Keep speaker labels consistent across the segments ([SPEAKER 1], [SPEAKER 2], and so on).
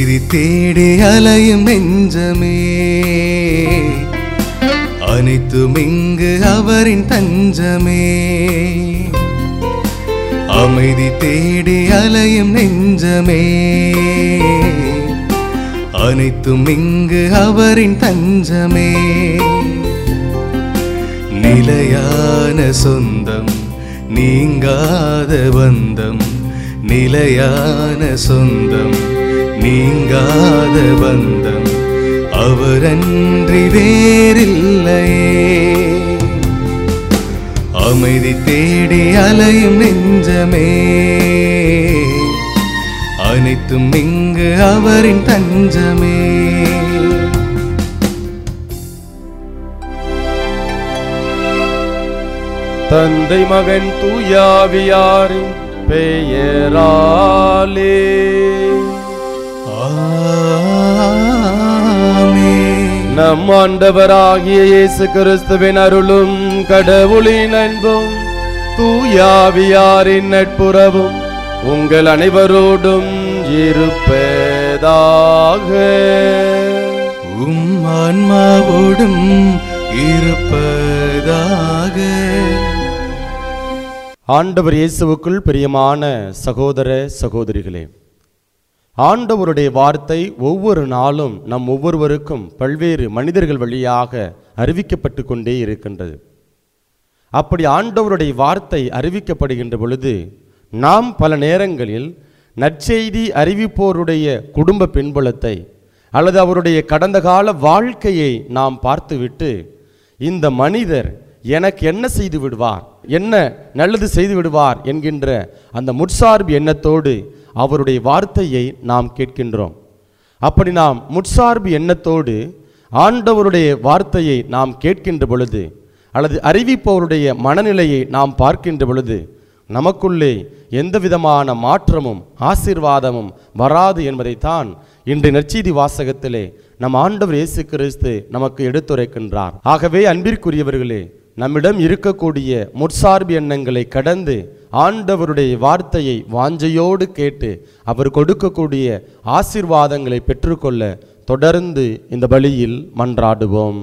[SPEAKER 1] அமைதி தேடி அலையும் நெஞ்சமே அனைத்தும் இங்கு அவரின் தஞ்சமே அமைதி தேடி அலையும் நெஞ்சமே அனைத்தும் இங்கு அவரின் தஞ்சமே நிலையான சொந்தம் நீங்காத பந்தம் நிலையான சொந்தம் நீங்காத பந்தம் அவரன்றி வேறில்லையே அமைதி தேடி அலையும் நெஞ்சமே அனைத்தும் இங்கு அவரின் தஞ்சமே
[SPEAKER 2] தந்தை மகன் தூயாவியாரின் பெயராலே
[SPEAKER 1] ஆமென்.
[SPEAKER 2] நம் ஆண்டவராகிய இயேசு கிறிஸ்துவின் அருளும் கடவுளின் அன்பும் தூயாவியாரின் நட்புறவும் உங்கள் அனைவரோடும் இருப்பதாக
[SPEAKER 1] உம் ஆன்மாவோடும் இருப்பதாக
[SPEAKER 2] ஆண்டவர் இயேசுவுக்குள் பிரியமான சகோதர சகோதரிகளே ஆண்டவருடைய வார்த்தை ஒவ்வொரு நாளும் நம் ஒவ்வொருவருக்கும் பல்வேறு மனிதர்கள் வழியாக அறிவிக்கப்பட்டு கொண்டே இருக்கின்றது அப்படி ஆண்டவருடைய வார்த்தை அறிவிக்கப்படுகின்ற பொழுது நாம் பல நேரங்களில் நற்செய்தி அறிவிப்போருடைய குடும்ப பின்புலத்தை அல்லது அவருடைய கடந்த கால வாழ்க்கையை நாம் பார்த்துவிட்டு இந்த மனிதர் எனக்கு என்ன செய்து விடுவார் என்ன நல்லது செய்து விடுவார் என்கின்ற அந்த முற்சார்பு எண்ணத்தோடு அவருடைய வார்த்தையை நாம் கேட்கின்றோம் அப்படி நாம் முற்சார்பு எண்ணத்தோடு ஆண்டவருடைய வார்த்தையை நாம் கேட்கின்ற பொழுது அல்லது அறிவிப்பவருடைய மனநிலையை நாம் பார்க்கின்ற பொழுது நமக்குள்ளே எந்த விதமான மாற்றமும் ஆசீர்வாதமும் வராது என்பதைத்தான் இன்று நற்செய்தி வாசகத்திலே நம் ஆண்டவர் இயேசு கிறிஸ்து நமக்கு எடுத்துரைக்கின்றார் ஆகவே அன்பிற்குரியவர்களே நம்மிடம் இருக்கக்கூடிய முற்சார்பு எண்ணங்களை கடந்து ஆண்டவருடைய வார்த்தையை வாஞ்சையோடு கேட்டு அவர் கொடுக்கக்கூடிய ஆசீர்வாதங்களை பெற்றுக்கொள்ள தொடர்ந்து இந்த பலியில் மன்றாடுவோம்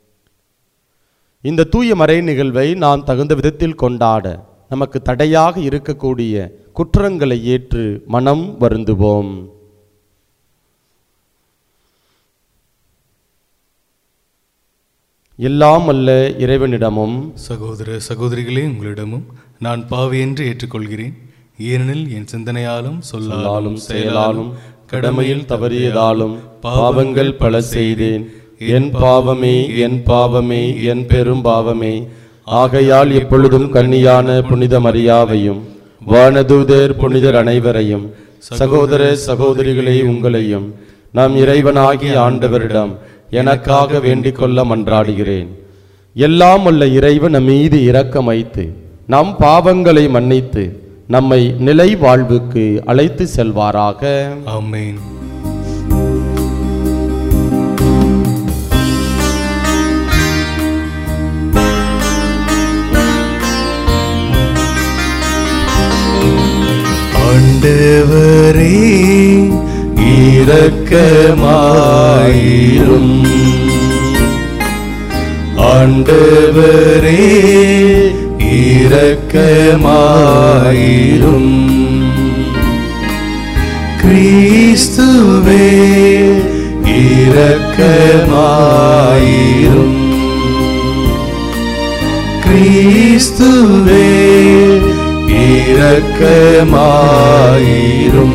[SPEAKER 2] இந்த தூய மறை நிகழ்வை நாம் தகுந்த விதத்தில் கொண்டாட நமக்கு தடையாக இருக்கக்கூடிய குற்றங்களை ஏற்று மனம் வருந்துவோம் எல்லாம் அல்ல இறைவனிடமும்
[SPEAKER 1] சகோதர சகோதரிகளே உங்களிடமும் நான் பாவி என்று ஏற்றுக்கொள்கிறேன் ஏனெனில் என் சிந்தனையாலும் சொல்லாலும்
[SPEAKER 2] சொல்லாலும் செயலாலும் கடமையில் தவறியதாலும் பாவங்கள் பல செய்தேன் என் பாவமே என் பாவமே என் பெரும் பாவமே ஆகையால் எப்பொழுதும் கன்னியான புனித மரியாவையும் வானதூதர் புனிதர் அனைவரையும் சகோதர சகோதரிகளே உங்களையும் நம் இறைவனாகிய ஆண்டவரிடம் எனக்காக வேண்டிக் கொள்ள மன்றாடுகிறேன் எல்லாம் உள்ள இறைவன் நம் மீது இரக்கம் வைத்து நம் பாவங்களை மன்னித்து நம்மை நிலை வாழ்வுக்கு அழைத்து செல்வாராக
[SPEAKER 1] ஆமென் ஆண்டவரே இரக்கமாயிரும் ஆண்டவரே இரக்கமாயிரும் கிறிஸ்துவே இரக்கமாயிரும் கிறிஸ்துவே இரக்கமாயிரும்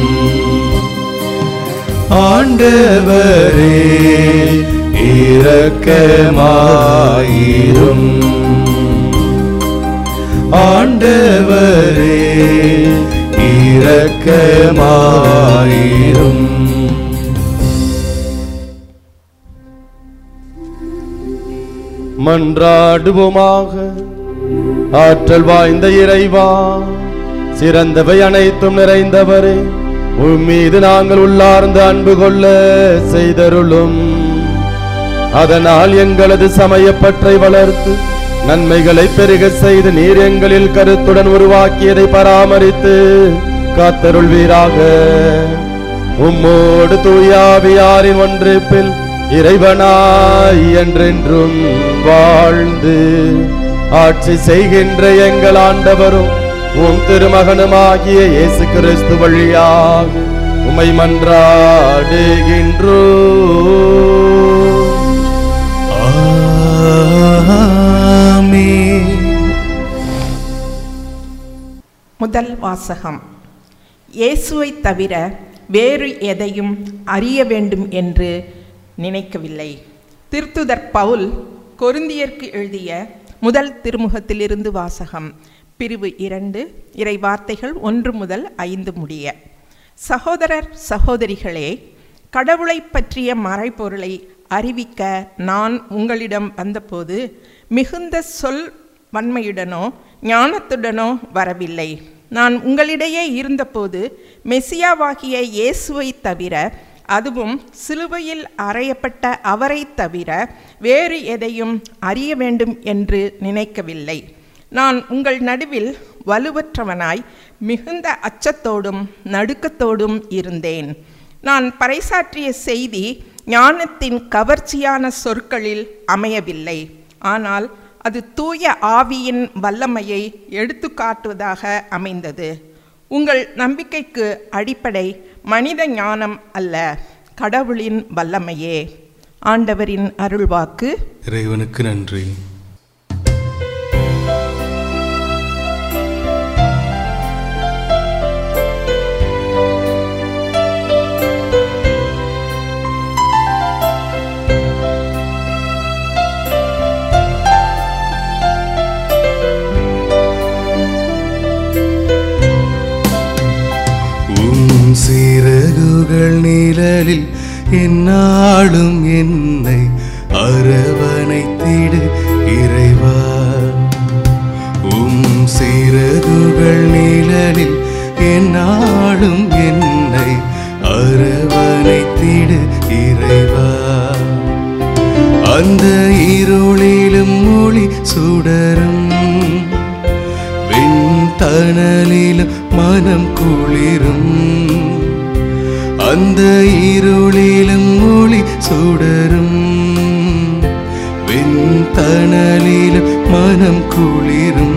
[SPEAKER 1] ஆண்டவரே இரக்கமாயிரும் ஆண்டவரே இரக்கமாயிரும்
[SPEAKER 2] மன்றாடுவோமாக ஆற்றல் வாய்ந்த இறைவா சிறந்தவை அனைத்தும் நிறைந்தவரே உம் மீது நாங்கள் உள்ளார்ந்த அன்பு கொள்ள செய்தருளும் அதனால் எங்களது சமயப்பற்றை வளர்த்து நன்மைகளை பெருக செய்து நீர் எங்களில் கருத்துடன் உருவாக்கியதை பராமரித்து காத்தருள்வீராக உம்மோடு தூயாவியாரின் ஒன்றிப்பில் இறைவனாய் என்றென்றும் வாழ்ந்து ஆட்சி செய்கின்ற எங்கள் ஆண்டவரும் உம் திருமகனுமாகிய இயேசு கிறிஸ்து வழியாக உமை மன்றாடுகின்றோ
[SPEAKER 1] ஆமென்
[SPEAKER 3] முதல் வாசகம் இயேசுவை தவிர வேறு எதையும் அறிய வேண்டும் என்று நினைக்கவில்லை திருத்துதர் பவுல் கொருந்தியர்க்கு எழுதிய முதல் திருமுகத்திலிருந்து வாசகம் பிரிவு இரண்டு இறை வார்த்தைகள் ஒன்று முதல் ஐந்து முடிய சகோதரர் சகோதரிகளே கடவுளை பற்றிய மறைபொருளை அறிவிக்க நான் உங்களிடம் வந்தபோது மிகுந்த சொல் வன்மையுடனோ ஞானத்துடனோ வரவில்லை நான் உங்களிடையே இருந்தபோது மெசியாவாகிய இயேசுவை தவிர அதுவும் சிலுவையில் அறையப்பட்ட அவரை தவிர வேறு எதையும் அறிய வேண்டும் என்று நினைக்கவில்லை நான் உங்கள் நடுவில் வலுவற்றவனாய் மிகுந்த அச்சத்தோடும் நடுக்கத்தோடும் இருந்தேன் நான் பறைசாற்றிய செய்தி ஞானத்தின் கவர்ச்சியான சொற்களில் அமையவில்லை ஆனால் அது தூய ஆவியின் வல்லமையை எடுத்து காட்டுவதாக அமைந்தது உங்கள் நம்பிக்கைக்கு அடிப்படை மனித ஞானம் அல்ல கடவுளின் வல்லமையே ஆண்டவரின் அருள்வாக்கு
[SPEAKER 1] இறைவனுக்கு நன்றி உம் சிறகுகள் நிழலில் என்னாலும் என்னை அரவணைத்திடு இறைவா உம் சிறகுகள் நிழலில் என்னாலும் என்னை அரவணைத்திடு இறைவா அந்த இருளிலும் ஒளி சுடரும் வெண்தணலிலும் மனம் குளிரும் அந்த இருளிலும் ஒளி சுடரும் வெண்தணலிலும் மனம் குளிரும்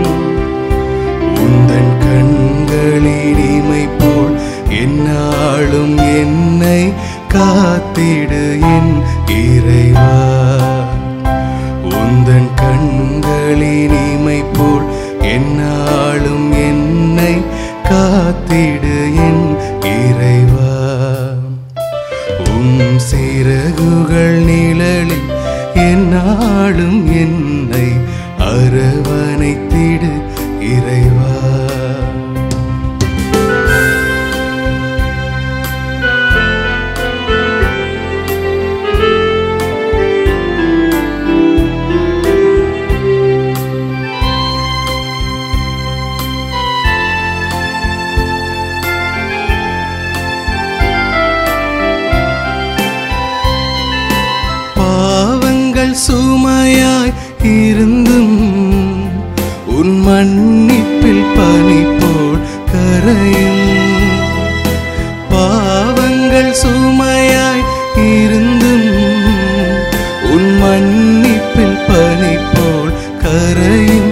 [SPEAKER 1] உந்தன் கண்களின் இமை போல் என்னாலும் என்னை காத்திடு என் இறைவா உந்தன் கண்களின் இமை போல் என்னாலும் என்னை காத்திடு என் இறைவா உம் சிறகுகள் நிழலில் என்னாலும் என்னை அரவணைத்திடு இறைவா பாவங்கள் சுமையாய் இருந்தும் உன் மன்னிப்பில் பனி போல் கரையும் பாவங்கள் சுமையாய் இருந்தும் உன் மன்னிப்பில் பனி போல் கரையும்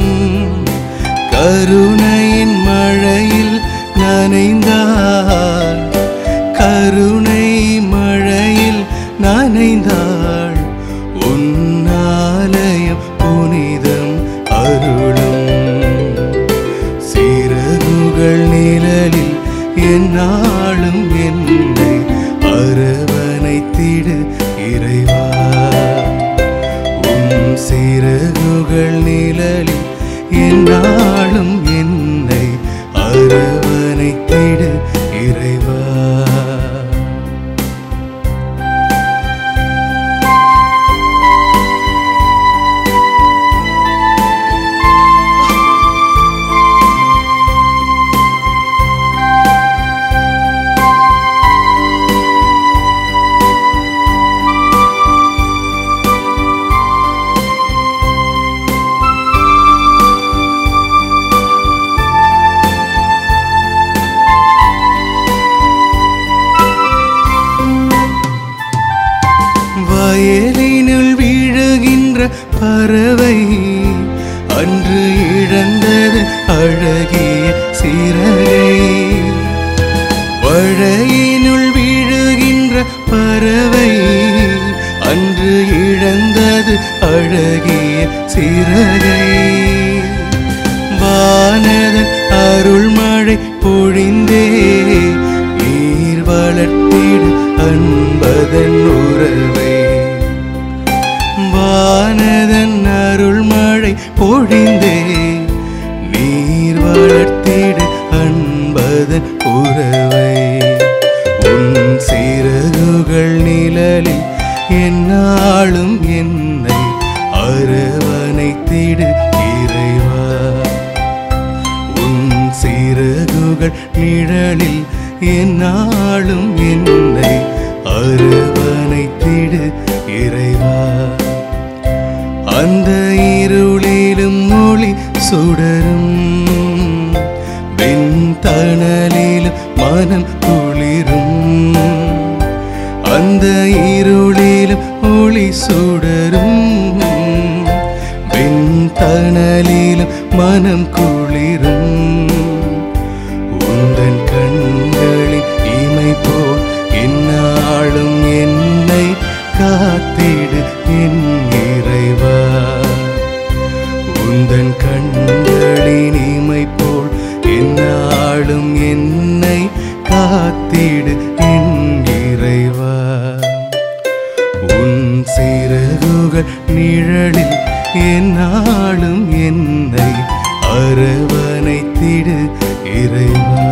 [SPEAKER 1] கருணையின் மழையில் நனைந்தாள் கருணை மழையில் நனைந்தாள் உன்னாலயம் புனிதம் அருளும் சிறகுகள் நிழலில் என்னாலும் என்னை அரவணைத்திடு இறைவா உம் சிறகுகள் நிழலில் என்னாலும் என்னை அரவணைத்திடு இறைவா பறவை அன்று இழந்தது அழகிய சிறகை வழையினுள் விழுகின்ற பறவை அன்று இழந்தது அழகிய சிறகை வானதன் அருள்மழை பொழிந்தே நீர் வளர்த்திடு அன்பதன் உறவை வானதன் அருள்மழை பொழிந்தே நீர் வளர்த்திடு அன்பதன் உறவை உன் சிறகுகள் நிழலில் என்னாலும் என்னை அரவணைத்திடு இறைவா உன் சிறகுகள் நிழலில் என்னாலும் என்னை அரவணைத்திடு இறைவா அந்த இருளிலும் ஒளி சுடரும் வெண்தணலிலும் மனம் குளிரும் அந்த இருளிலும் ஒளி சுடரும் வெண்தணலிலும் மனம் குளிரும் உந்தன் கண்களின் இமை போல் என்னாலும் என்னை காத்திடு என் இறைவா உந்தன் கண்களின் இமை போல் என்னாலும் என்னை காத்திடு என் இறைவா உன் சிறகுகள் நிழலில் என்னாலும் என்னை அரவணைத்திடு இறைவா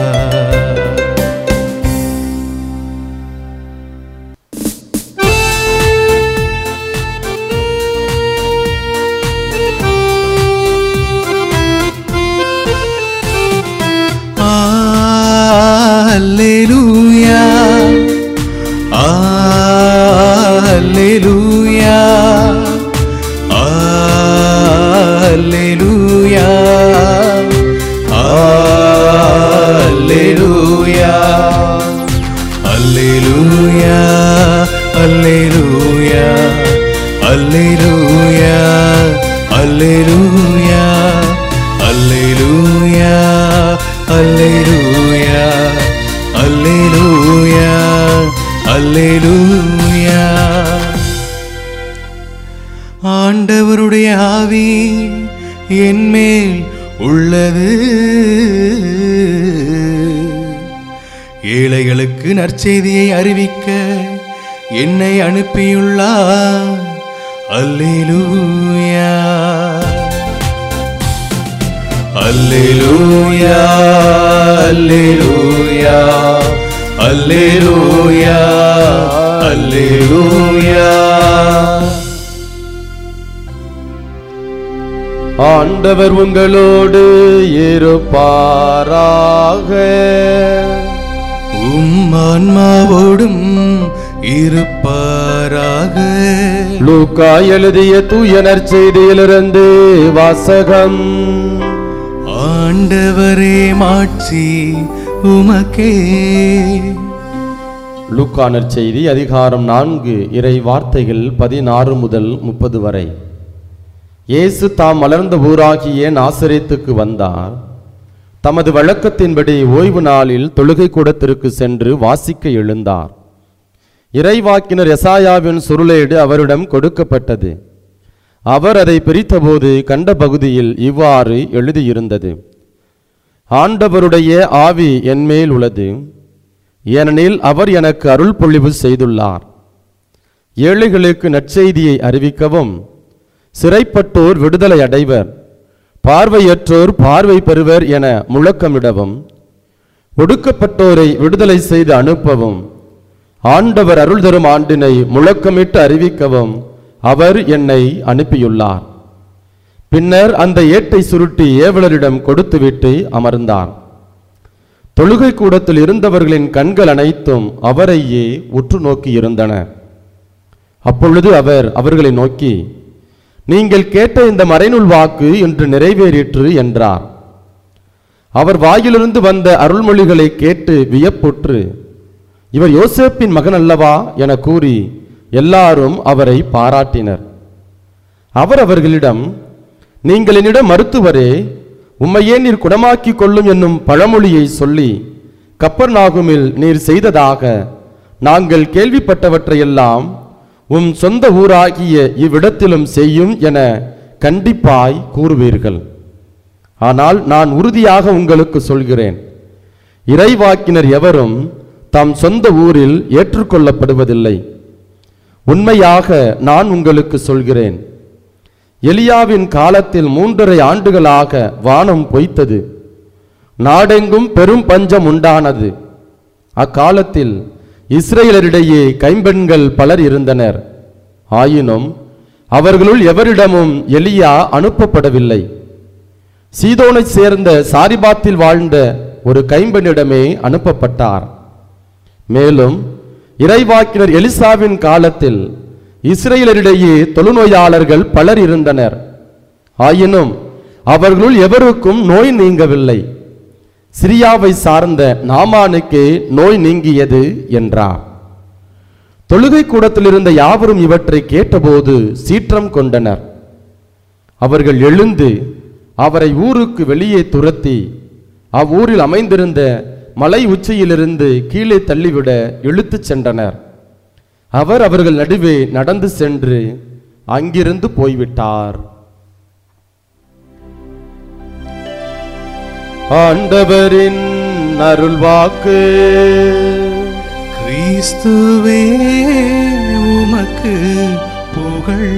[SPEAKER 1] Alleluia. Alleluia. Alleluia. Alleluia. Alleluia. Alleluia. Alleluia. Alleluia. Alleluia. Alleluia. Alleluia. Alleluia. ஆண்டவருடைய ஆவி என்மேல் உள்ளது ஏழைகளுக்கு நற்செய்தியை அறிவிக்க என்னை அனுப்பியுள்ளார் அல்லேலூயா அல்லேலூயா அல்லேலூயா அல்லேலூயா அல்லேலூயா
[SPEAKER 2] ஆண்டவர் உங்களோடு இருப்பாராக
[SPEAKER 1] உம் ஆன்மாவோடும் இருப்பாராக
[SPEAKER 2] லூக்கா எழுதிய தூயனர் செய்தியிலிருந்து வாசகம்
[SPEAKER 1] ஆண்டவரே மாட்சி உமக்கே
[SPEAKER 2] லூக்கானர் செய்தி அதிகாரம் நான்கு இறை வார்த்தைகள் பதினாறு முதல் முப்பது வரை இயேசு தாம் வளர்ந்த ஊராகிய நாசரேத்துக்கு வந்தார் தமது வழக்கத்தின்படி ஓய்வு நாளில் தொழுகை கூடத்திற்கு சென்று வாசிக்க எழுந்தார் இறைவாக்கினர் எசாயாவின் சுருளேடு அவரிடம் கொடுக்கப்பட்டது அவர் அதை பிரித்தபோது கண்ட பகுதியில் இவ்வாறு எழுதியிருந்தது ஆண்டவருடைய ஆவி என்மேல் உள்ளது ஏனெனில் அவர் எனக்கு அருள் பொழிவு செய்துள்ளார் ஏழைகளுக்கு நற்செய்தியை அறிவிக்கவும் சிறைப்பட்டோர் விடுதலை அடைவர் பார்வையற்றோர் பார்வை பெறுவர் என முழக்கமிடவும் ஒடுக்கப்பட்டோரை விடுதலை செய்து அனுப்பவும் ஆண்டவர் அருள் தரும் ஆண்டினை முழக்கமிட்டு அறிவிக்கவும் அவர் என்னை அனுப்பியுள்ளார் பின்னர் அந்த ஏட்டை சுருட்டி ஏவலரிடம் கொடுத்துவிட்டு அமர்ந்தார் தொழுகை கூடத்தில் இருந்தவர்களின் கண்கள் அனைத்தும் அவரையே உற்று நோக்கி இருந்தன அப்பொழுது அவர் அவர்களை நோக்கி நீங்கள் கேட்ட இந்த மறைநூல் வாக்கு இன்று நிறைவேறிற்று என்றார் அவர் வாயிலிருந்து வந்த அருள்மொழிகளை கேட்டு வியப்புற்று இவர் யோசேப்பின் மகன் அல்லவா என கூறி எல்லாரும் அவரை பாராட்டினர் அவர் அவர்களிடம் நீங்கள் என்னிடம் மருத்துவரே உம்மையே நீர் குணமாக்கிக் கொள்ளும் என்னும் பழமொழியை சொல்லி கப்பர்நாகுமில் நீர் செய்ததாக நாங்கள் கேள்விப்பட்டவற்றையெல்லாம் உம் சொந்த ஊராகிய இவ்விடத்திலும் செய்யும் என கண்டிப்பாய் கூறுவீர்கள் ஆனால் நான் உறுதியாக உங்களுக்கு சொல்கிறேன் இறைவாக்கினர் எவரும் தம் சொந்த ஊரில் ஏற்றுக்கொள்ளப்படுவதில்லை உண்மையாக நான் உங்களுக்கு சொல்கிறேன் எலியாவின் காலத்தில் மூன்றரை ஆண்டுகளாக வானம் பொய்த்தது நாடெங்கும் பெரும் பஞ்சம் உண்டானது அக்காலத்தில் இஸ்ரேலரிடையே கைம்பெண்கள் பலர் இருந்தனர் ஆயினும் அவர்களுள் எவரிடமும் எலியா அனுப்பப்படவில்லை சீதோனைச் சேர்ந்த சாரிபாத்தில் வாழ்ந்த ஒரு கைம்பெண்ணிடமே அனுப்பப்பட்டார் மேலும் இறைவாக்கினர் எலிசாவின் காலத்தில் இஸ்ரேலரிடையே தொழுநோயாளர்கள் பலர் இருந்தனர் ஆயினும் அவர்களுள் எவருக்கும் நோய் நீங்கவில்லை சிரியாவை சார்ந்த நாமானுக்கே நோய் நீங்கியது என்றார் தொழுகை கூடத்தில் இருந்த யாவரும் இவற்றை கேட்டபோது சீற்றம் கொண்டனர் அவர்கள் எழுந்து அவரை ஊருக்கு வெளியே துரத்தி அவ்வூரில் அமைந்திருந்த மலை உச்சியிலிருந்து கீழே தள்ளிவிட இழுத்துச் சென்றனர் அவர் அவர்கள் நடுவே நடந்து சென்று அங்கிருந்து போய்விட்டார் ஆண்டவரின் அருள்வாக்கு
[SPEAKER 1] கிறிஸ்துவே உமக்கு புகழ்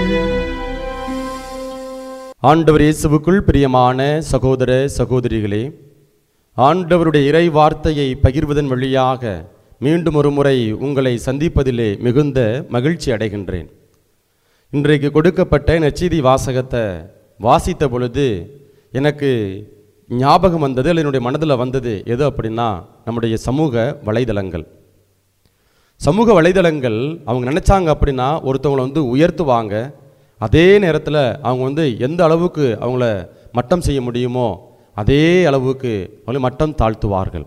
[SPEAKER 2] ஆண்டவர் இயேசுவுக்குள் பிரியமான சகோதர சகோதரிகளே ஆண்டவருடைய இறை வார்த்தையை பகிர்வதன் வழியாக மீண்டும் ஒரு முறை உங்களை சந்திப்பதிலே மிகுந்த மகிழ்ச்சி அடைகின்றேன் இன்றைக்கு கொடுக்கப்பட்ட நச்சீதி வாசகத்தை வாசித்த பொழுது எனக்கு ஞாபகம் வந்தது அல்லது என்னுடைய மனதில் வந்தது எது அப்படின்னா நம்முடைய சமூக வலைதளங்கள் சமூக வலைதளங்கள் அவங்க நினச்சாங்க அப்படின்னா ஒருத்தவங்களை வந்து உயர்த்துவாங்க அதே நேரத்தில் அவங்க வந்து எந்த அளவுக்கு அவங்கள மட்டம் செய்ய முடியுமோ அதே அளவுக்கு அவங்களை மட்டம் தாழ்த்துவார்கள்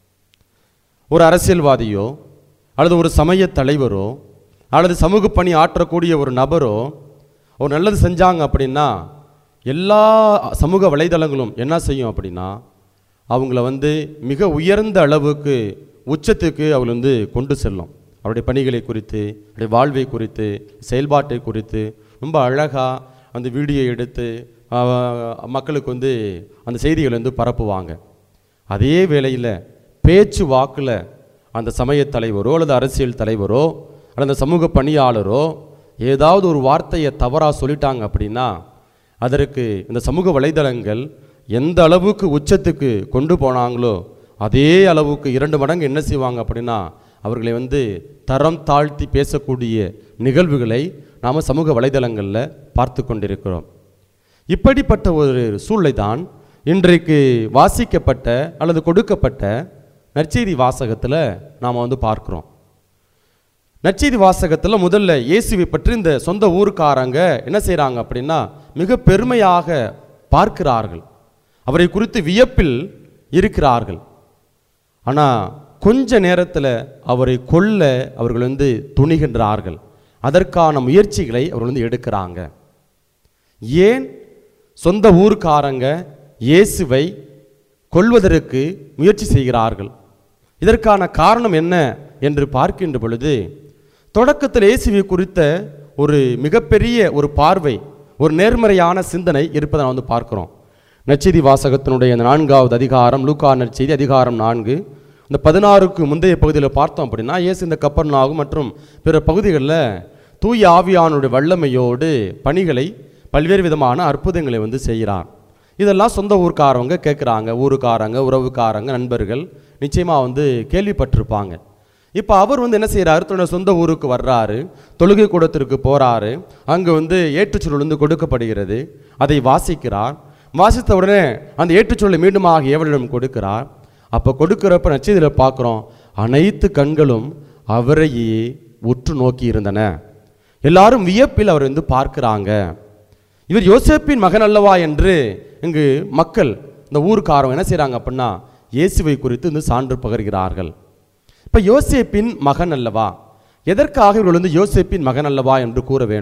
[SPEAKER 2] ஒரு அரசியல்வாதியோ அல்லது ஒரு சமய தலைவரோ அல்லது சமூக பணி ஆற்றக்கூடிய ஒரு நபரோ ஒரு நல்லது செஞ்சாங்க அப்படின்னா எல்லா சமூக வலைதளங்களும் என்ன செய்யும் அப்படின்னா அவங்கள வந்து மிக உயர்ந்த அளவுக்கு உச்சத்துக்கு அவள் வந்து கொண்டு செல்லும் அவருடைய பணிகளை குறித்து அவருடைய வாழ்வை குறித்து செயல்பாட்டை குறித்து ரொம்ப அழகாக அந்த வீடியோ எடுத்து ஆஹ், மக்களுக்கு வந்து அந்த செய்திகளை வந்து பரப்புவாங்க அதே வேளையில் பேச்சு வாக்கில் அந்த சமயத் தலைவரோ அல்லது அரசியல் தலைவரோ அல்லது அந்த சமூக பணியாளரோ ஏதாவது ஒரு வார்த்தையை தவறாக சொல்லிட்டாங்க அப்படின்னா அதற்கு இந்த சமூக வலைதளங்கள் எந்த அளவுக்கு உச்சத்துக்கு கொண்டு போனாங்களோ அதே அளவுக்கு இரண்டு மடங்கு என்ன செய்வாங்க அப்படின்னா அவர்களை வந்து தரம் தாழ்த்தி பேசக்கூடிய நிகழ்வுகளை நாம் சமூக வலைதளங்களில் பார்த்து கொண்டிருக்கிறோம் இப்படிப்பட்ட ஒரு சூழ்நிலை தான் இன்றைக்கு வாசிக்கப்பட்ட அல்லது கொடுக்கப்பட்ட நற்செய்தி வாசகத்தில் நாம் வந்து பார்க்கிறோம் நற்செய்தி வாசகத்தில் முதல்ல இயேசுவை பற்றி இந்த சொந்த ஊருக்காரங்க என்ன செய்கிறாங்க அப்படின்னா மிக பெருமையாக பார்க்கிறார்கள் அவரை குறித்து வியப்பில் இருக்கிறார்கள் ஆனால் கொஞ்ச நேரத்தில் அவரை கொல்ல அவர்கள் வந்து துணிகின்றார்கள் அதற்கான முயற்சிகளை அவர்கள் வந்து எடுக்கிறாங்க ஏன் சொந்த ஊர்க்காரங்க இயேசுவை கொல்வதற்கு முயற்சி செய்கிறார்கள் இதற்கான காரணம் என்ன என்று பார்க்கின்ற பொழுது தொடக்கத்தில் இயேசுவை குறித்த ஒரு மிகப்பெரிய ஒரு பார்வை ஒரு நேர்மறையான சிந்தனை இருப்பதை நான் வந்து பார்க்கிறோம் நற்செய்தி வாசகத்தினுடைய அந்த நான்காவது அதிகாரம் லூக்கா நற்செய்தி அதிகாரம் நான்கு இந்த பதினாறுக்கு முந்தைய பகுதியில் பார்த்தோம் அப்படின்னா இயேசு இந்த கப்பர்நாகும் மற்றும் பிற பகுதிகளில் தூய ஆவியானுடைய வல்லமையோடு பணிகளை பல்வேறு விதமான அற்புதங்களை வந்து செய்கிறார் இதெல்லாம் சொந்த ஊர்க்காரவங்க கேட்குறாங்க ஊருக்காரங்க உறவுக்காரங்க நண்பர்கள் நிச்சயமாக வந்து கேள்விப்பட்டிருப்பாங்க இப்போ அவர் வந்து என்ன செய்கிறாரு தன்னோட சொந்த ஊருக்கு வர்றாரு தொழுகை கூடத்திற்கு போகிறாரு அங்கே வந்து ஏற்றுச்சொல் வந்து கொடுக்கப்படுகிறது அதை வாசிக்கிறார் வாசித்த உடனே அந்த ஏற்றுச்சொல்லை மீண்டுமாக ஏவலிடம் கொடுக்கிறார் அப்போ கொடுக்கிறப்ப நச்சதில் பார்க்குறோம் அனைத்து கண்களும் அவரையே உற்று நோக்கி இருந்தன எல்லாரும் வியப்பில் அவர் வந்து பார்க்கிறாங்க இவர் யோசேப்பின் மகன் அல்லவா என்று இங்கு மக்கள் இந்த ஊருக்காரங்க என்ன செய்கிறாங்க அப்படின்னா இயேசுவை குறித்து வந்து சான்று பகர்கிறார்கள் இப்போ யோசேப்பின் மகன் அல்லவா எதற்காக இவர்கள் வந்து யோசேப்பின் மகன் அல்லவா என்று கூற வேண்டும்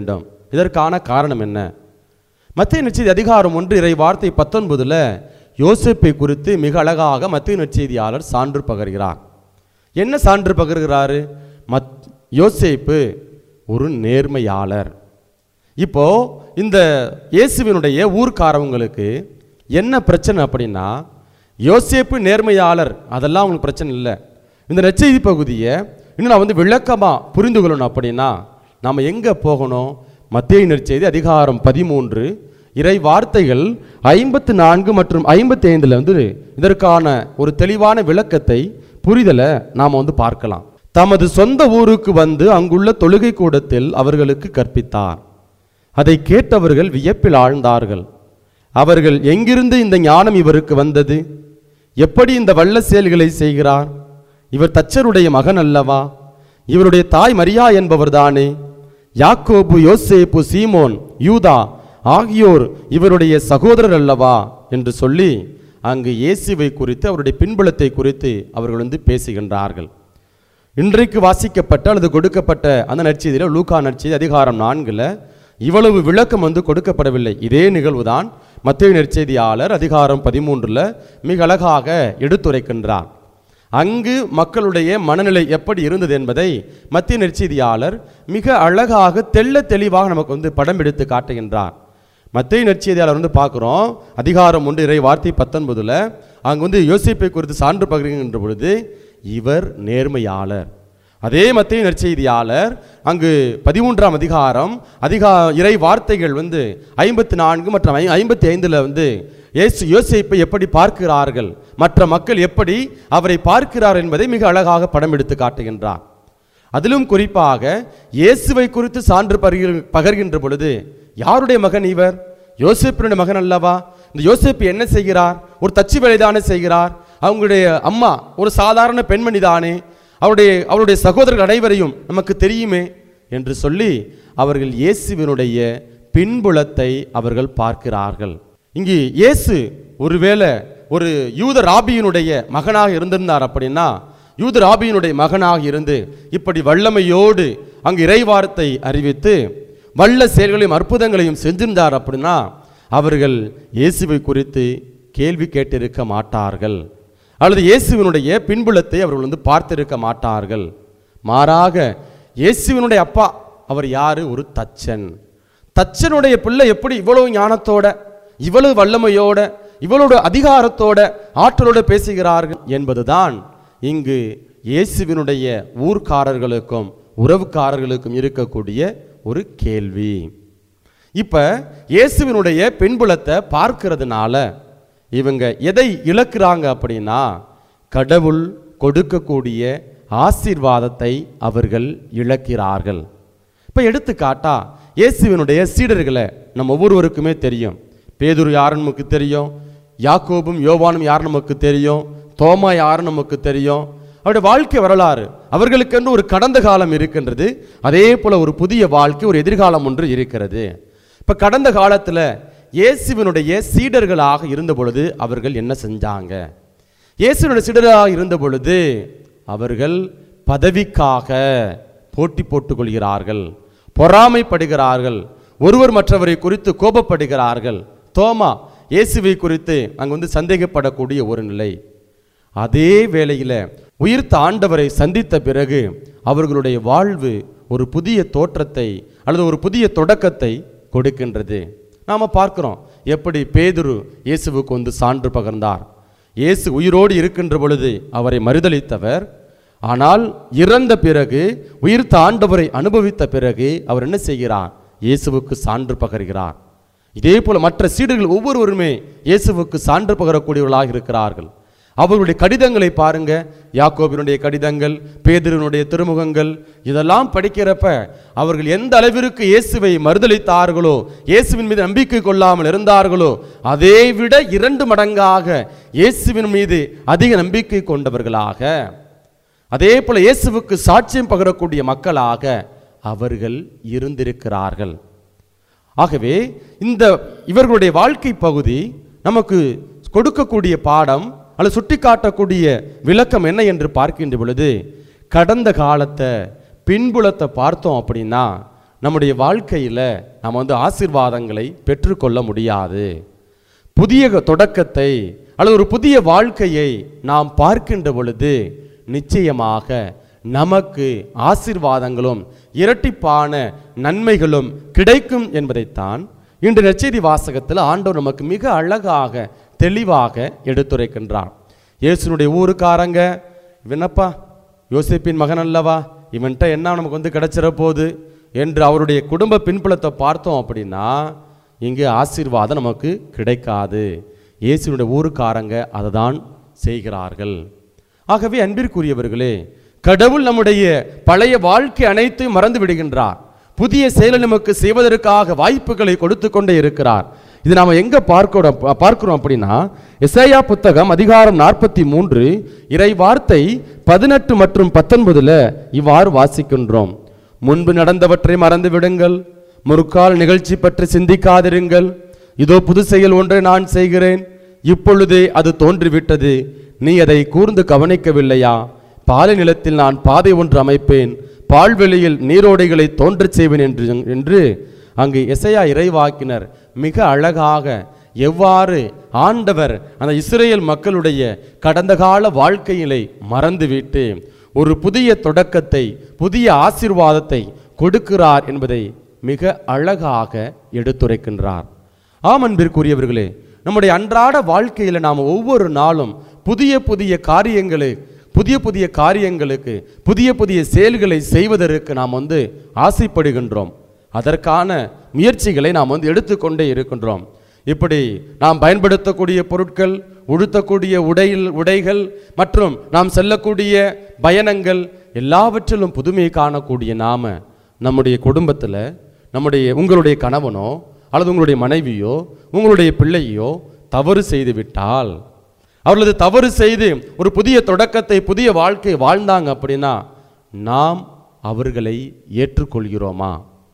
[SPEAKER 2] இதற்கான காரணம் என்ன மத்திய நற்செய்தி அதிகாரம் ஒன்று இறை வார்த்தை பத்தொன்பதுல யோசேப்பை குறித்து மிக அழகாக மத்திய நற்செய்தியாளர் சான்று பகர்கிறார் என்ன சான்று பகர்கிறாரு மத் யோசேப்பு ஒரு நேர்மையாளர் இப்போ இந்த இயேசுவினுடைய ஊர்க்காரவங்களுக்கு என்ன பிரச்சனை அப்படின்னா யோசேப்பு நேர்மையாளர் அதெல்லாம் அவங்களுக்கு பிரச்சனை இல்லை இந்த நற்செய்தி பகுதியை இன்னும் நான் வந்து விளக்கமாக புரிந்து கொள்ளணும் அப்படின்னா நாம் எங்கே போகணும் மத்திய நற்செய்தி அதிகாரம் பதிமூன்று இறை வார்த்தைகள் ஐம்பத்து நான்கு மற்றும் ஐம்பத்தி ஐந்தில் வந்து இதற்கான ஒரு தெளிவான விளக்கத்தை புரிதலை நாம் வந்து பார்க்கலாம் தமது சொந்த ஊருக்கு வந்து அங்குள்ள தொழுகை கூடத்தில் அவர்களுக்கு கற்பித்தார் அதை கேட்டவர்கள் வியப்பில் ஆழ்ந்தார்கள் அவர்கள் எங்கிருந்து இந்த ஞானம் இவருக்கு வந்தது எப்படி இந்த வல்ல செயல்களை செய்கிறார் இவர் தச்சருடைய மகன் அல்லவா இவருடைய தாய் மரியா என்பவர்தானே யாக்கோபு யோசேப்பு சீமோன் யூதா ஆகியோர் இவருடைய சகோதரர் அல்லவா என்று சொல்லி அங்கு இயேசுவை குறித்து அவருடைய பின்புலத்தை குறித்து அவர்கள் வந்து பேசுகின்றார்கள் இன்றைக்கு வாசிக்கப்பட்ட அல்லது கொடுக்கப்பட்ட அந்த நற்செய்தியில் லூக்கா நற்செய்தி அதிகாரம் நான்குல இவ்வளவு விளக்கம் வந்து கொடுக்கப்படவில்லை இதே நிகழ்வுதான் மத்திய நற்செய்தியாளர் அதிகாரம் பதிமூன்றுல மிக அழகாக எடுத்துரைக்கின்றார் அங்கு மக்களுடைய மனநிலை எப்படி இருந்தது என்பதை மத்திய நற்செய்தியாளர் மிக அழகாக தெள்ள தெளிவாக நமக்கு வந்து படம் எடுத்து காட்டுகின்றார் மத்திய நற்செய்தியாளர் வந்து பார்க்குறோம் அதிகாரம் ஒன்று இறை வார்த்தை பத்தொன்பதுல அங்கு வந்து யோசிப்பை குறித்து சான்று பகிர்கின்ற பொழுது இவர் நேர்மையாளர் அதே மத்திய நற்செய்தியாளர் அங்கு பதிமூன்றாம் அதிகாரம் அதிகா இறை வார்த்தைகள் வந்து ஐம்பத்தி நான்கு மற்றும் ஐ- ஐம்பத்தி ஐந்தில் வந்து இயேசு யோசிப்பை எப்படி பார்க்கிறார்கள் மற்ற மக்கள் எப்படி அவரை பார்க்கிறார் என்பதை மிக அழகாக படம் எடுத்து காட்டுகின்றார் அதிலும் குறிப்பாக இயேசுவை குறித்து சான்று பகிர்- பகர்கின்ற பொழுது யாருடைய மகன் இவர் யோசேப்பினுடைய மகன் அல்லவா இந்த யோசேப்பு என்ன செய்கிறார் ஒரு தச்சு வேலைதானே செய்கிறார் அவங்களுடைய அம்மா ஒரு சாதாரண பெண்மணி தானே அவருடைய அவருடைய சகோதரர்கள் அனைவரையும் நமக்கு தெரியுமே என்று சொல்லி அவர்கள் இயேசுவினுடைய பின்புலத்தை அவர்கள் பார்க்கிறார்கள் இங்கு இயேசு ஒருவேளை ஒரு யூத ராபியினுடைய மகனாக இருந்திருந்தார் அப்படின்னா யூத ராபியினுடைய மகனாக இருந்து இப்படி வல்லமையோடு அங்கு இறைவார்த்தை அறிவித்து வல்ல செயல்களையும் அற்புதங்களையும் செஞ்சிருந்தார் அப்படின்னா அவர்கள் இயேசுவை குறித்து கேள்வி கேட்டிருக்க மாட்டார்கள் அல்லது இயேசுவினுடைய பின்புலத்தை அவர்கள் வந்து பார்த்திருக்க மாட்டார்கள் மாறாக இயேசுவினுடைய அப்பா அவர் யாரு ஒரு தச்சன் தச்சனுடைய பிள்ளை எப்படி இவ்வளவு ஞானத்தோட இவ்வளவு வல்லமையோட இவ்வளவு அதிகாரத்தோட ஆற்றலோட பேசுகிறார்கள் என்பதுதான் இங்கு இயேசுவினுடைய ஊர்க்காரர்களுக்கும் உறவுக்காரர்களுக்கும் இருக்கக்கூடிய ஒரு கேள்வி இப்ப இயேசுவினுடைய பின்புலத்தை பார்க்கிறதுனால இவங்க எதை இழக்கிறாங்க அப்படின்னா கடவுள் கொடுக்கக்கூடிய ஆசீர்வாதத்தை அவர்கள் இழக்கிறார்கள் இப்ப எடுத்துக்காட்டா இயேசுவினுடைய சீடர்களை நம்ம ஒவ்வொருவருக்குமே தெரியும் பேதுரு யாருன்னு நமக்கு தெரியும் யாக்கோபும் யோவானும் யார் நமக்கு தெரியும் தோமா யார் நமக்கு தெரியும் அவருடைய வாழ்க்கை வரலாறு அவர்களுக்கென்று ஒரு கடந்த காலம் இருக்கின்றது அதே போல ஒரு புதிய வாழ்க்கை ஒரு எதிர்காலம் ஒன்று இருக்கிறது இப்ப கடந்த காலத்துல இயேசுவினுடைய சீடர்களாக இருந்த பொழுது அவர்கள் என்ன செஞ்சாங்க இயேசுவினுடைய சீடராக இருந்த பொழுது அவர்கள் பதவிக்காக போட்டி போட்டுக் கொள்கிறார்கள் பொறாமைப்படுகிறார்கள் ஒருவர் மற்றவரை குறித்து கோபப்படுகிறார்கள் தோமா இயேசுவை குறித்து அங்கு வந்து சந்தேகப்படக்கூடிய ஒரு நிலை அதே வேளையில உயிர்த்த ஆண்டவரை சந்தித்த பிறகு அவர்களுடைய வாழ்வு ஒரு புதிய தோற்றத்தை அல்லது ஒரு புதிய தொடக்கத்தை கொடுக்கின்றது நாம பார்க்கிறோம் எப்படி பேதுரு இயேசுவுக்கு வந்து சான்று பகர்ந்தார் இயேசு உயிரோடு இருக்கின்ற பொழுது அவரை மறுதலித்தவர் ஆனால் இறந்த பிறகு உயிர்த்த ஆண்டவரை அனுபவித்த பிறகு அவர் என்ன செய்கிறார் இயேசுவுக்கு சான்று பகர்கிறார் இதே போல மற்ற சீடர்கள் ஒவ்வொருவருமே இயேசுவுக்கு சான்று பகரக்கூடியவர்களாக இருக்கிறார்கள் அவர்களுடைய கடிதங்களை பாருங்க யாக்கோபினுடைய கடிதங்கள் பேதுருனுடைய திருமுகங்கள் இதெல்லாம் படிக்கிறப்ப அவர்கள் எந்த அளவிற்கு இயேசுவை மறுதலித்தார்களோ இயேசுவின் மீது நம்பிக்கை கொள்ளாமல் இருந்தார்களோ அதை விட இரண்டு மடங்காக இயேசுவின் மீது அதிக நம்பிக்கை கொண்டவர்களாக அதே போல இயேசுவுக்கு சாட்சியம் பகரக்கூடிய மக்களாக அவர்கள் இருந்திருக்கிறார்கள் ஆகவே இந்த இவர்களுடைய வாழ்க்கை பகுதி நமக்கு கொடுக்கக்கூடிய பாடம் அல்லது சுட்டிக்காட்டக்கூடிய விளக்கம் என்ன என்று பார்க்கின்ற பொழுது கடந்த காலத்தை பின்புலத்தை பார்த்தோம் அப்படின்னா நம்முடைய வாழ்க்கையில் நாம் வந்து ஆசீர்வாதங்களை பெற்றுக்கொள்ள முடியாது புதிய தொடக்கத்தை அல்லது ஒரு புதிய வாழ்க்கையை நாம் பார்க்கின்ற பொழுது நிச்சயமாக நமக்கு ஆசீர்வாதங்களும் இரட்டிப்பான நன்மைகளும் கிடைக்கும் என்பதைத்தான் இன்று நற்செய்தி வாசகத்தில் ஆண்டவர் நமக்கு மிக அழகாக தெளிவாக எடுத்துரைக்கின்றார் இயேசுனுடைய ஊருக்காரங்க இவனப்பா யோசிப்பின் மகன் அல்லவா இவன்கிட்ட என்ன நமக்கு வந்து கிடைச்சிட போகுது என்று அவருடைய குடும்ப பின்புலத்தை பார்த்தோம் அப்படின்னா இங்கே ஆசீர்வாதம் நமக்கு கிடைக்காது இயேசுனுடைய ஊருக்காரங்க அதை தான் செய்கிறார்கள் ஆகவே அன்பிற்குரியவர்களே கடவுள் நம்முடைய பழைய வாழ்க்கை அனைத்தையும் மறந்து விடுகின்றார் புதிய செயலை நமக்கு செய்வதற்காக வாய்ப்புகளை கொடுத்து கொண்டே இருக்கிறார் இது நாம எங்க பார்க்கிறோம் பார்க்கிறோம் அப்படின்னா எசையா புத்தகம் அதிகாரம் நாற்பத்தி மூன்று இறை வார்த்தை பதினெட்டு மற்றும் பத்தொன்பதுல இவ்வாறு வாசிக்கின்றோம் முன்பு நடந்தவற்றை மறந்து விடுங்கள் முற்கால நிகழ்ச்சி பற்றி சிந்திக்காதிருங்கள் இதோ புது செயல் ஒன்றை நான் செய்கிறேன் இப்பொழுதே அது தோன்றிவிட்டது நீ அதை கூர்ந்து கவனிக்கவில்லையா பாலை நிலத்தில் நான் பாதை ஒன்று அமைப்பேன் பால்வெளியில் நீரோடைகளை தோன்றச் செய்வேன் என்று என்று அங்கு எசையா இறைவாக்கினர் மிக அழகாக எவ்வாறு ஆண்டவர் அந்த இஸ்ரேல் மக்களுடைய கடந்த கால வாழ்க்கையிலை மறந்துவிட்டு ஒரு புதிய தொடக்கத்தை புதிய ஆசீர்வாதத்தை கொடுக்கிறார் என்பதை மிக அழகாக எடுத்துரைக்கின்றார் ஆம் அன்பிற்குரியவர்களே நம்முடைய அன்றாட வாழ்க்கையில் நாம் ஒவ்வொரு நாளும் புதிய புதிய காரியங்களை புதிய புதிய காரியங்களுக்கு புதிய புதிய செயல்களை செய்வதற்கு நாம் வந்து ஆசைப்படுகின்றோம் அதற்கான முயற்சிகளை நாம் வந்து எடுத்துக்கொண்டே இருக்கின்றோம் இப்படி நாம் பயன்படுத்தக்கூடிய பொருட்கள் உடுத்தக்கூடிய உடையில் உடைகள் மற்றும் நாம் செல்லக்கூடிய பயணங்கள் எல்லாவற்றிலும் புதுமையை காணக்கூடிய நாம நம்முடைய குடும்பத்தில் நம்முடைய உங்களுடைய கணவனோ அல்லது உங்களுடைய மனைவியோ உங்களுடைய பிள்ளையோ தவறு செய்து விட்டால் அவர்களது தவறு செய்து ஒரு புதிய தொடக்கத்தை புதிய வாழ்க்கை வாழ்ந்தாங்க அப்படின்னா நாம் அவர்களை ஏற்றுக்கொள்கிறோமா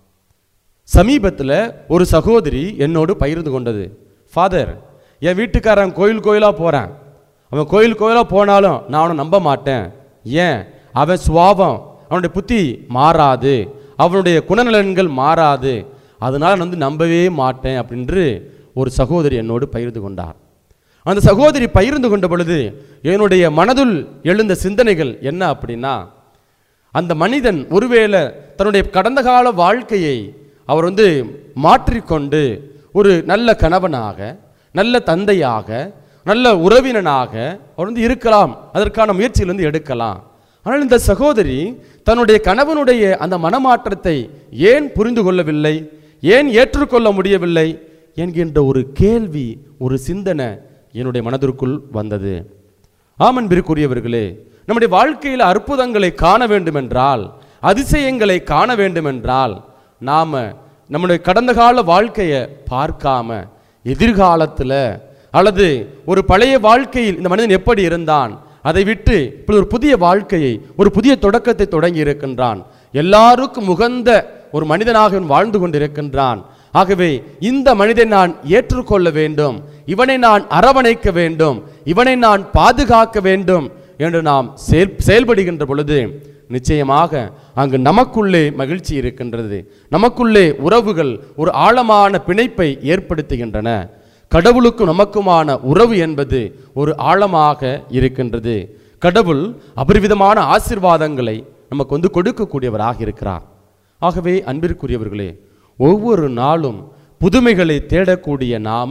[SPEAKER 2] சமீபத்தில் ஒரு சகோதரி என்னோடு பகிர்ந்து கொண்டது ஃபாதர் என் வீட்டுக்காரன் கோயில் கோயிலாக போகிறான் அவன் கோயில் கோயிலாக போனாலும் நான் அவனை நம்ப மாட்டேன் ஏன் அவன் சுவாபம் அவனுடைய புத்தி மாறாது அவனுடைய குணநலன்கள் மாறாது அதனால் நான் வந்து நம்பவே மாட்டேன் அப்படின்று ஒரு சகோதரி என்னோடு பகிர்ந்து கொண்டார் அந்த சகோதரி பகிர்ந்து கொண்ட பொழுது என்னுடைய மனதுள் எழுந்த சிந்தனைகள் என்ன அப்படின்னா அந்த மனிதன் ஒருவேளை தன்னுடைய கடந்த கால வாழ்க்கையை அவர் வந்து மாற்றிக்கொண்டு ஒரு நல்ல கணவனாக நல்ல தந்தையாக நல்ல உறவினனாக அவர் வந்து இருக்கலாம் அதற்கான முயற்சிகள் வந்து எடுக்கலாம் ஆனால் இந்த சகோதரி தன்னுடைய கணவனுடைய அந்த மனமாற்றத்தை ஏன் புரிந்து கொள்ளவில்லை ஏன் ஏற்றுக்கொள்ள முடியவில்லை என்கின்ற ஒரு கேள்வி ஒரு சிந்தனை என்னுடைய மனதிற்குள் வந்தது ஆமன்பிற்குரியவர்களே நம்முடைய வாழ்க்கையில் அற்புதங்களை காண வேண்டுமென்றால் அதிசயங்களை காண வேண்டுமென்றால் நாம நம்முடைய கடந்த கால வாழ்க்கையை பார்க்காம எதிர்காலத்தில் அல்லது ஒரு பழைய வாழ்க்கையில் இந்த மனிதன் எப்படி இருந்தான் அதை விட்டு இப்படி ஒரு புதிய வாழ்க்கையை ஒரு புதிய தொடக்கத்தை தொடங்கி இருக்கின்றான் எல்லாருக்கும் உகந்த ஒரு மனிதனாக இவன் வாழ்ந்து கொண்டிருக்கின்றான் ஆகவே இந்த மனிதனை நான் ஏற்றுக்கொள்ள வேண்டும் இவனை நான் அரவணைக்க வேண்டும் இவனை நான் பாதுகாக்க வேண்டும் என்று நாம் செயல் செயல்படுகின்ற பொழுது நிச்சயமாக அங்கு நமக்குள்ளே மகிழ்ச்சி இருக்கின்றது நமக்குள்ளே உறவுகள் ஒரு ஆழமான பிணைப்பை ஏற்படுத்துகின்றன கடவுளுக்கும் நமக்குமான உறவு என்பது ஒரு ஆழமாக இருக்கின்றது கடவுள் அபரிவிதமான ஆசிர்வாதங்களை நமக்கு வந்து கொடுக்கக்கூடியவராக இருக்கிறார் ஆகவே அன்பிற்குரியவர்களே ஒவ்வொரு நாளும் புதுமைகளை தேடக்கூடிய நாம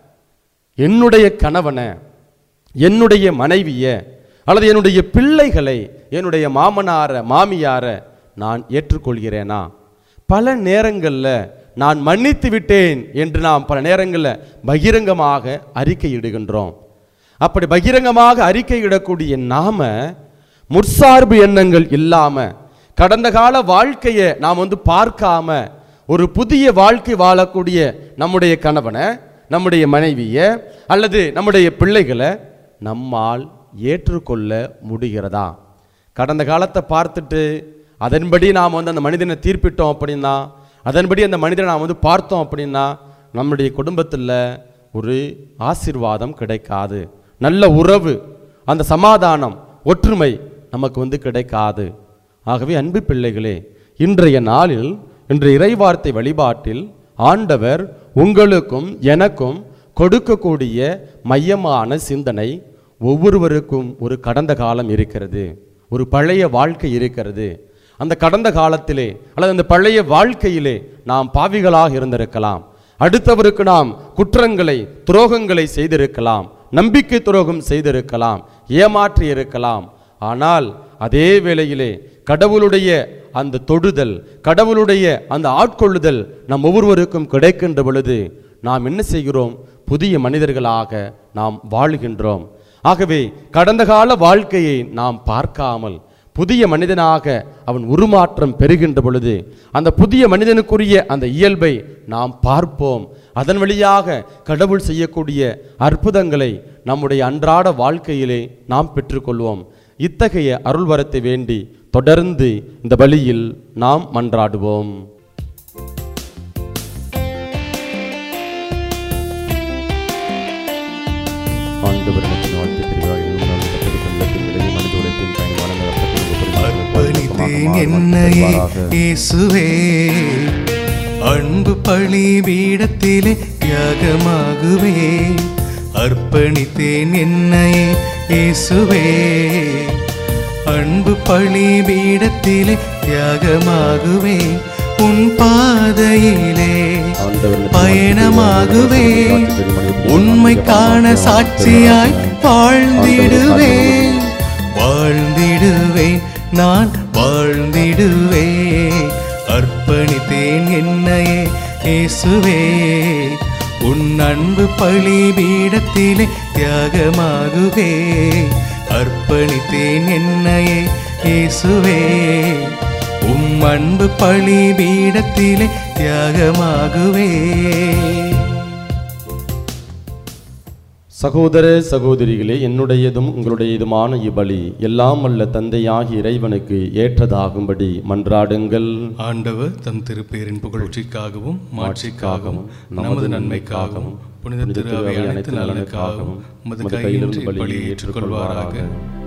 [SPEAKER 2] என்னுடைய கணவனை என்னுடைய மனைவிய அல்லது என்னுடைய பிள்ளைகளை என்னுடைய மாமனார மாமியார நான் ஏற்றுக்கொள்கிறேனா பல நேரங்களில் நான் மன்னித்து விட்டேன் என்று நாம் பல நேரங்களில் பகிரங்கமாக அறிக்கையிடுகின்றோம் அப்படி பகிரங்கமாக அறிக்கையிடக்கூடிய நாம முற்சார்பு எண்ணங்கள் இல்லாம கடந்த கால வாழ்க்கையை நாம் வந்து பார்க்காம ஒரு புதிய வாழ்க்கை வாழக்கூடிய நம்முடைய கணவனை நம்முடைய மனைவியை அல்லது நம்முடைய பிள்ளைகளை நம்மால் ஏற்றுக்கொள்ள முடிகிறதா கடந்த காலத்தை பார்த்துட்டு அதன்படி நாம் வந்து அந்த மனிதனை தீர்ப்பிட்டோம் அப்படின்னா அதன்படி அந்த மனிதனை நாம் வந்து பார்த்தோம் அப்படின்னா நம்முடைய குடும்பத்தில் ஒரு ஆசீர்வாதம் கிடைக்காது நல்ல உறவு அந்த சமாதானம் ஒற்றுமை நமக்கு வந்து கிடைக்காது ஆகவே அன்பு பிள்ளைகளே இன்றைய நாளில் இன்று இறைவார்த்தை வழிபாட்டில் ஆண்டவர் உங்களுக்கும் எனக்கும் கொடுக்கக்கூடிய மையமான சிந்தனை ஒவ்வொருவருக்கும் ஒரு கடந்த காலம் இருக்கிறது ஒரு பழைய வாழ்க்கை இருக்கிறது அந்த கடந்த காலத்திலே அல்லது அந்த பழைய வாழ்க்கையிலே நாம் பாவிகளாக இருந்திருக்கலாம் அடுத்தவருக்கு நாம் குற்றங்களை துரோகங்களை செய்திருக்கலாம் நம்பிக்கை துரோகம் செய்திருக்கலாம் ஏமாற்றி இருக்கலாம் ஆனால் அதே வேளையிலே கடவுளுடைய அந்த தொடுதல் கடவுளுடைய அந்த ஆட்கொள்ளுதல் நம் ஒவ்வொருவருக்கும் கிடைக்கின்ற பொழுது நாம் என்ன செய்கிறோம் புதிய மனிதர்களாக நாம் வாழுகின்றோம் ஆகவே கடந்த கால வாழ்க்கையை நாம் பார்க்காமல் புதிய மனிதனாக அவன் உருமாற்றம் பெறுகின்ற பொழுது அந்த புதிய மனிதனுக்குரிய அந்த இயல்பை நாம் பார்ப்போம் அதன் வழியாக கடவுள் செய்யக்கூடிய அற்புதங்களை நம்முடைய அன்றாட வாழ்க்கையிலே நாம் பெற்றுக்கொள்வோம் இத்தகைய அருள்வரத்தை வேண்டி தொடர்ந்து இந்த பலியில் நாம் மன்றாடுவோம் ஆண்டவர் எனக்கு வாழ்த்து தெரிவாக இன்னும் நான் கத்தது கண்டத்தின் விளைவு மனித உழைப்பின் பயன்பாடு
[SPEAKER 1] அர்ப்பணித்தேன் என்னையே இயேசுவே அன்பு பழி பீடத்திலே தியாகமாகுவே அர்ப்பணித்தேன் என்னையே இயேசுவே அன்பு பழி பீடத்திலே தியாகமாகுவே உன் பாதையிலே பயணமாகுவே உண்மைக்கான சாட்சியாய் வாழ்ந்திடுவேன் வாழ்ந்திடுவேன் நான் வாழ்ந்திடுவேன் அர்ப்பணித்தேன் என்னையே இயேசுவே உன் அன்பு பழி பீடத்திலே தியாகமாகுவே அர்ப்பணித்தேன் என்னையே இயேசுவே உம் அன்பு பழி பீடத்திலே தியாகமாகுவே
[SPEAKER 2] சகோதர சகோதரிகளே என்னுடையதும் உங்களுடையதுமான இவ்வழி எல்லாம் அல்ல தந்தையாகி இறைவனுக்கு ஏற்றதாகும்படி மன்றாடுங்கள்
[SPEAKER 1] ஆண்டவர் தம் திருப்பேரின் புகழ்ச்சிக்காகவும் மாட்சிக்காகவும் நமது நன்மைக்காகவும் புனித திரு அனைத்து நலனுக்காகவும் உமது கையிலிருந்து பலியை ஏற்றுக்கொள்வாராக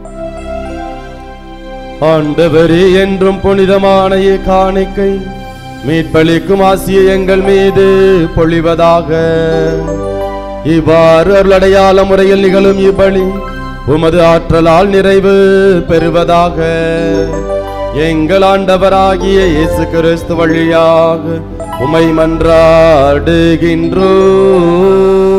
[SPEAKER 2] ஆண்டவரே என்றும் புனிதமான காணிக்கை மீட்பளிக்கும் ஆசிய எங்கள் மீது பொழிவதாக இவ்வாறு அருளடையாள முறையில் நிகழும் இப்பலி உமது ஆற்றலால் நிறைவு பெறுவதாக எங்கள் ஆண்டவராகிய இயேசு கிறிஸ்து வழியாக உமை மன்றாடுகின்றோம்